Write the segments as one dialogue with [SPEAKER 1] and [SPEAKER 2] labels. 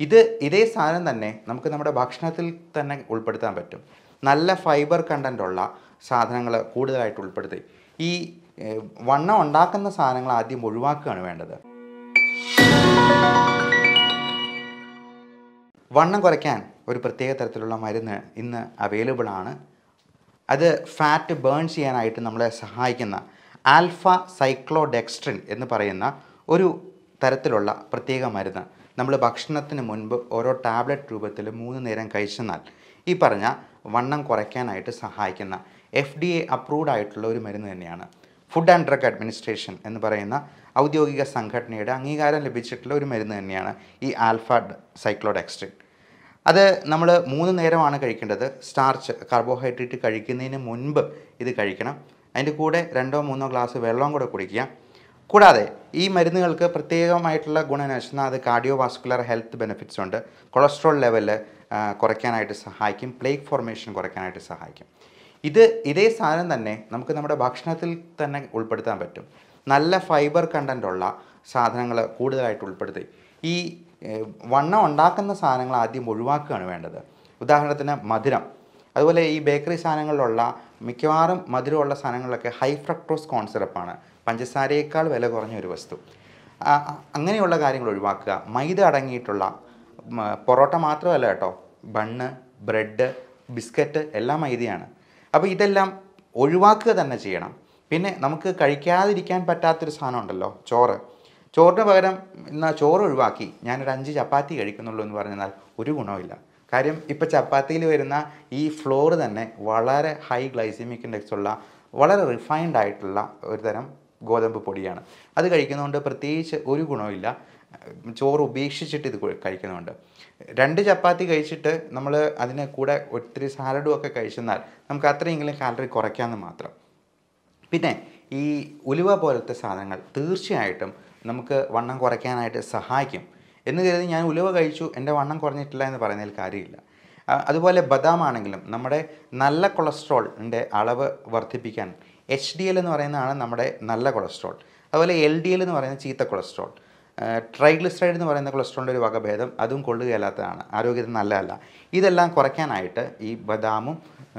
[SPEAKER 1] ഇത് ഇതേ സാധനം തന്നെ നമുക്ക് നമ്മുടെ ഭക്ഷണത്തിൽ തന്നെ ഉൾപ്പെടുത്താൻ പറ്റും നല്ല ഫൈബർ കണ്ടൻ്റ് ഉള്ള സാധനങ്ങൾ കൂടുതലായിട്ട് ഉൾപ്പെടുത്തി ഈ ഏഹ്, വണ്ണം ഉണ്ടാക്കുന്ന സാധനങ്ങൾ ആദ്യം ഒഴിവാക്കുകയാണ് വേണ്ടത് വണ്ണം കുറയ്ക്കാൻ ഒരു പ്രത്യേക തരത്തിലുള്ള മരുന്ന് ഇന്ന് അവൈലബിൾ ആണ് അത് ഫാറ്റ് ബേൺ ചെയ്യാനായിട്ട് നമ്മളെ സഹായിക്കുന്ന ആൽഫ സൈക്ലോഡെക്സ്ട്രിൻ എന്ന് പറയുന്ന ഒരു തരത്തിലുള്ള പ്രത്യേക മരുന്ന് നമ്മൾ ഭക്ഷണത്തിന് മുൻപ് ഓരോ ടാബ്ലറ്റ് രൂപത്തിൽ മൂന്ന് നേരം കഴിച്ചെന്നാൽ ഈ പറഞ്ഞ വണ്ണം കുറയ്ക്കാനായിട്ട് സഹായിക്കുന്ന എഫ് ഡി എ അപ്രൂവ്ഡ് ആയിട്ടുള്ള ഒരു മരുന്ന് തന്നെയാണ് ഫുഡ് ആൻഡ് ഡ്രഗ് അഡ്മിനിസ്ട്രേഷൻ എന്ന് പറയുന്ന ഔദ്യോഗിക സംഘടനയുടെ അംഗീകാരം ലഭിച്ചിട്ടുള്ള ഒരു മരുന്ന് തന്നെയാണ് ഈ ആൽഫ സൈക്ലോഡെക്സ്ട്രിൻ അത് നമ്മൾ മൂന്ന് നേരമാണ് കഴിക്കേണ്ടത് സ്റ്റാർച്ച് കാർബോഹൈഡ്രേറ്റ് കഴിക്കുന്നതിന് മുൻപ് ഇത് കഴിക്കണം അതിൻ്റെ കൂടെ രണ്ടോ മൂന്നോ ഗ്ലാസ് വെള്ളവും കൂടെ കുടിക്കുക കൂടാതെ ഈ മരുന്നുകൾക്ക് പ്രത്യേകമായിട്ടുള്ള ഗുണം എന്ന് വെച്ചാൽ അത് കാർഡിയോ വാസ്കുലർ ഹെൽത്ത് ബെനിഫിറ്റ്സ് ഉണ്ട് കൊളസ്ട്രോൾ ലെവല് കുറയ്ക്കാനായിട്ട് സഹായിക്കും പ്ലേഗ് ഫോർമേഷൻ കുറയ്ക്കാനായിട്ട് സഹായിക്കും ഇത് ഇതേ സാധനം തന്നെ നമുക്ക് നമ്മുടെ ഭക്ഷണത്തിൽ തന്നെ ഉൾപ്പെടുത്താൻ പറ്റും നല്ല ഫൈബർ കണ്ടൻ്റ് ഉള്ള സാധനങ്ങൾ കൂടുതലായിട്ട് ഉൾപ്പെടുത്തി ഈ ഏഹ്, വണ്ണം ഉണ്ടാക്കുന്ന സാധനങ്ങൾ ആദ്യം ഒഴിവാക്കുകയാണ് വേണ്ടത് ഉദാഹരണത്തിന് മധുരം അതുപോലെ ഈ ബേക്കറി സാധനങ്ങളിലുള്ള മിക്കവാറും മധുരമുള്ള സാധനങ്ങളിലൊക്കെ ഹൈ ഫ്രക്ടോസ് കോൺ സിറപ്പാണ് പഞ്ചസാരയേക്കാൾ വില കുറഞ്ഞ ഒരു വസ്തു ആ, അ- അങ്ങനെയുള്ള കാര്യങ്ങൾ ഒഴിവാക്കുക മൈദ അടങ്ങിയിട്ടുള്ള മ, പൊറോട്ട മാത്രമല്ല കേട്ടോ ബണ്ണ് ബ്രെഡ് ബിസ്ക്കറ്റ് എല്ലാം മൈദയാണ് അപ്പോൾ ഇതെല്ലാം ഒഴിവാക്കുക തന്നെ ചെയ്യണം പിന്നെ നമുക്ക് കഴിക്കാതിരിക്കാൻ പറ്റാത്തൊരു സാധനം ഉണ്ടല്ലോ ചോറ് ചോറിന് പകരം എന്നാൽ ചോറ് ഒഴിവാക്കി ഞാനൊരു അഞ്ച് ചപ്പാത്തി കഴിക്കുന്നുള്ളൂ എന്ന് പറഞ്ഞാൽ ഒരു ഗുണവുമില്ല കാര്യം ഇപ്പോൾ ചപ്പാത്തിയിൽ വരുന്ന ഈ ഫ്ലോർ തന്നെ വളരെ ഹൈ ഗ്ലൈസിമിക് ഇൻഡെക്സ് ഉള്ള വളരെ റിഫൈൻഡ് ആയിട്ടുള്ള ഒരു തരം ഗോതമ്പ് പൊടിയാണ് അത് കഴിക്കുന്നതുകൊണ്ട് പ്രത്യേകിച്ച് ഒരു ഗുണവുമില്ല ചോറ് ഉപേക്ഷിച്ചിട്ട് ഇത് കഴി- കഴിക്കുന്നുണ്ട് രണ്ട് ചപ്പാത്തി കഴിച്ചിട്ട് നമ്മൾ അതിന് കൂടെ ഒത്തിരി സാലഡും ഒക്കെ കഴിച്ചെന്നാൽ നമുക്ക് അത്രയെങ്കിലും കാലറി കുറയ്ക്കാമെന്ന് മാത്രം പിന്നെ ഈ ഉലുവ പോലത്തെ സാധനങ്ങൾ തീർച്ചയായിട്ടും നമുക്ക് വണ്ണം കുറയ്ക്കാനായിട്ട് സഹായിക്കും എന്ന് കരുതി ഞാൻ ഉലുവ കഴിച്ചു എൻ്റെ വണ്ണം കുറഞ്ഞിട്ടില്ല എന്ന് പറയുന്നതിൽ കാര്യമില്ല ആ, അതുപോലെ ബദാം ആണെങ്കിലും നമ്മുടെ നല്ല കൊളസ്ട്രോളിൻ്റെ അളവ് വർദ്ധിപ്പിക്കാൻ എച്ച് ഡി എൽ എന്ന് പറയുന്നതാണ് നമ്മുടെ നല്ല കൊളസ്ട്രോൾ അതുപോലെ എൽ ഡി എൽ എന്ന് പറയുന്ന ചീത്ത കൊളസ്ട്രോൾ ട്രൈഗ്ലിസറൈഡ് എന്ന് പറയുന്ന കൊളസ്ട്രോളിൻ്റെ ഒരു വകഭേദം അതും കൊള്ളുകയല്ലാത്തതാണ് ആരോഗ്യത്തിന് നല്ലതല്ല ഇതെല്ലാം കുറയ്ക്കാനായിട്ട് ഈ ബദാമും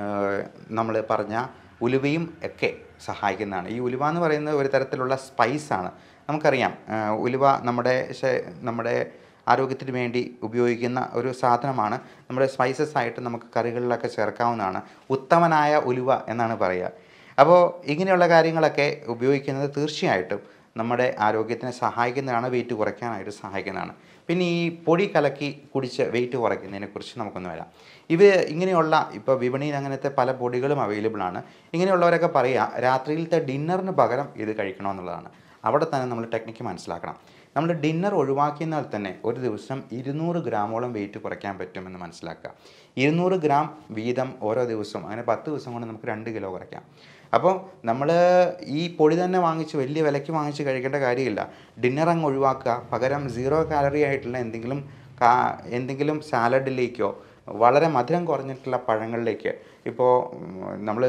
[SPEAKER 1] നമ്മൾ പറഞ്ഞ ഉലുവയും ഒക്കെ സഹായിക്കുന്നതാണ് ഈ ഉലുവ എന്ന് പറയുന്നത് ഒരു തരത്തിലുള്ള സ്പൈസാണ് നമുക്കറിയാം ആ, ഉലുവ നമ്മുടെ ശ- നമ്മുടെ ആരോഗ്യത്തിന് വേണ്ടി ഉപയോഗിക്കുന്ന ഒരു സാധനമാണ് നമ്മുടെ സ്പൈസസ് ആയിട്ട് നമുക്ക് കറികളിലൊക്കെ ചേർക്കാവുന്നതാണ് ഉത്തമനായ ഉലുവ എന്നാണ് പറയുക അപ്പോൾ ഇങ്ങനെയുള്ള കാര്യങ്ങളൊക്കെ ഉപയോഗിക്കുന്നത് തീർച്ചയായിട്ടും നമ്മുടെ ആരോഗ്യത്തിനെ സഹായിക്കുന്നതാണ് വെയിറ്റ് കുറയ്ക്കാനായിട്ട് സഹായിക്കുന്നതാണ് പിന്നെ ഈ പൊടി കലക്കി കുടിച്ച് വെയിറ്റ് കുറയ്ക്കുന്നതിനെ കുറിച്ച് നമുക്കൊന്ന് വരാം ഇവ ഇങ്ങനെയുള്ള ഇപ്പോൾ വിപണിയിൽ അങ്ങനത്തെ പല പൊടികളും അവൈലബിൾ ആണ് ഇങ്ങനെയുള്ളവരൊക്കെ പറയുക രാത്രിയിലത്തെ ഡിന്നറിന് പകരം ഇത് കഴിക്കണമെന്നുള്ളതാണ് അവിടെ തന്നെ നമ്മൾ ടെക്നിക്ക് മനസ്സിലാക്കണം നമ്മൾ ഡിന്നർ ഒഴിവാക്കിയെന്നാൽ തന്നെ ഒരു ദിവസം ഇരുന്നൂറ് ഗ്രാമോളം വെയിറ്റ് കുറയ്ക്കാൻ പറ്റുമെന്ന് മനസ്സിലാക്കുക ഇരുന്നൂറ് ഗ്രാം വീതം ഓരോ ദിവസവും അങ്ങനെ പത്ത് ദിവസം കൊണ്ട് നമുക്ക് രണ്ട് കിലോ കുറയ്ക്കാം അപ്പോൾ നമ്മൾ ഈ പൊടി തന്നെ വാങ്ങിച്ച് വലിയ വിലയ്ക്ക് വാങ്ങിച്ച് കഴിക്കേണ്ട കാര്യമില്ല ഡിന്നർ അങ്ങ് ഒഴിവാക്കുക പകരം സീറോ കാലറി ആയിട്ടുള്ള എന്തെങ്കിലും കാ എന്തെങ്കിലും സാലഡിലേക്കോ വളരെ മധുരം കുറഞ്ഞിട്ടുള്ള പഴങ്ങളിലേക്ക് ഇപ്പോൾ നമ്മൾ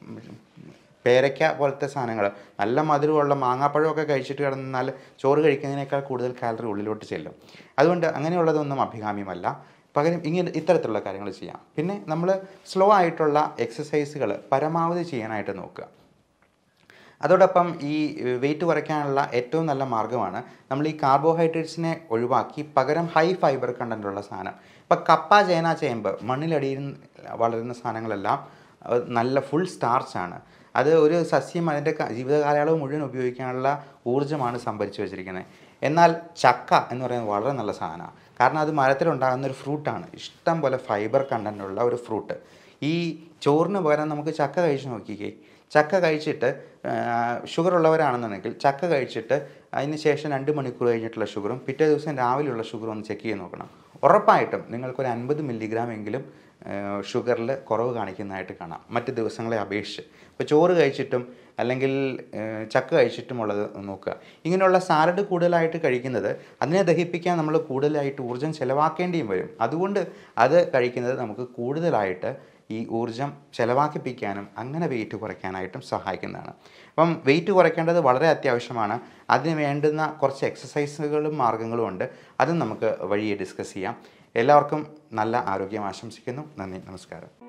[SPEAKER 1] പേരയ്ക്ക പോലത്തെ സാധനങ്ങൾ നല്ല മധുരമുള്ള മാങ്ങാപ്പഴമൊക്കെ കഴിച്ചിട്ട് കിടന്നാൽ ചോറ് കഴിക്കുന്നതിനേക്കാൾ കൂടുതൽ കാലറി ഉള്ളിലോട്ട് ചെല്ലും അതുകൊണ്ട് അങ്ങനെയുള്ളതൊന്നും അഭികാമ്യമല്ല പകരം ഇങ്ങനെ ഇത്തരത്തിലുള്ള കാര്യങ്ങൾ ചെയ്യാം പിന്നെ നമ്മൾ സ്ലോ ആയിട്ടുള്ള എക്സസൈസുകൾ പരമാവധി ചെയ്യാനായിട്ട് നോക്കുക അതോടൊപ്പം ഈ വെയിറ്റ് കുറയ്ക്കാനുള്ള ഏറ്റവും നല്ല മാർഗ്ഗമാണ് നമ്മൾ ഈ കാർബോഹൈഡ്രേറ്റ്സിനെ ഒഴിവാക്കി പകരം ഹൈ ഫൈബർ കണ്ടൻറ്റുള്ള സാധനം ഇപ്പം കപ്പ ചേന ചേമ്പ് മണ്ണിലടിയിൽ വളരുന്ന സാധനങ്ങളെല്ലാം അത് നല്ല ഫുൾ സ്റ്റാർച്ചാണ് അത് ഒരു സസ്യം അതിൻ്റെ ക- ജീവിതകാലയളവ് മുഴുവൻ ഉപയോഗിക്കാനുള്ള ഊർജ്ജമാണ് സംഭരിച്ചു വെച്ചിരിക്കുന്നത് എന്നാൽ ചക്ക എന്ന് പറയുന്നത് വളരെ നല്ല സാധനമാണ് കാരണം അത് മരത്തിലുണ്ടാകുന്ന ഒരു ഫ്രൂട്ടാണ് ഇഷ്ടം പോലെ ഫൈബർ കണ്ടൻ്റുള്ള ഒരു ഫ്രൂട്ട് ഈ ചോറിന് പകരം നമുക്ക് ചക്ക കഴിച്ച് നോക്കിക്കേ ചക്ക കഴിച്ചിട്ട് ഷുഗർ ഉള്ളവരാണെന്നുണ്ടെങ്കിൽ ചക്ക കഴിച്ചിട്ട് അതിന് ശേഷം രണ്ട് മണിക്കൂർ കഴിഞ്ഞിട്ടുള്ള ഷുഗറും പിറ്റേ ദിവസം രാവിലെയുള്ള ഷുഗറും ഒന്ന് ചെക്ക് ചെയ്ത് നോക്കണം ഉറപ്പായിട്ടും നിങ്ങൾക്കൊരു അൻപത് മില്ലിഗ്രാം എങ്കിലും ഷുഗറിൽ കുറവ് കാണിക്കുന്നതായിട്ട് കാണാം മറ്റ് ദിവസങ്ങളെ അപേക്ഷിച്ച് ഇപ്പോൾ ചോറ് കഴിച്ചിട്ടും അല്ലെങ്കിൽ ഏഹ്, ചക്ക കഴിച്ചിട്ടുമുള്ളത് നോക്കുക ഇങ്ങനെയുള്ള സാലഡ് കൂടുതലായിട്ട് കഴിക്കുന്നത് അതിനെ ദഹിപ്പിക്കാൻ നമ്മൾ കൂടുതലായിട്ട് ഊർജ്ജം ചിലവാക്കേണ്ടിയും വരും അതുകൊണ്ട് അത് കഴിക്കുന്നത് നമുക്ക് കൂടുതലായിട്ട് ഈ ഊർജം ചെലവാക്കിപ്പിക്കാനും അങ്ങനെ വെയിറ്റ് കുറയ്ക്കാനായിട്ടും സഹായിക്കുന്നതാണ് അപ്പം വെയിറ്റ് കുറയ്ക്കേണ്ടത് വളരെ അത്യാവശ്യമാണ് അതിന് വേണ്ടുന്ന കുറച്ച് എക്സസൈസുകളും മാർഗ്ഗങ്ങളും ഉണ്ട് അതും നമുക്ക് വഴിയെ ഡിസ്കസ് ചെയ്യാം എല്ലാവർക്കും നല്ല ആരോഗ്യം ആശംസിക്കുന്നു നന്ദി നമസ്കാരം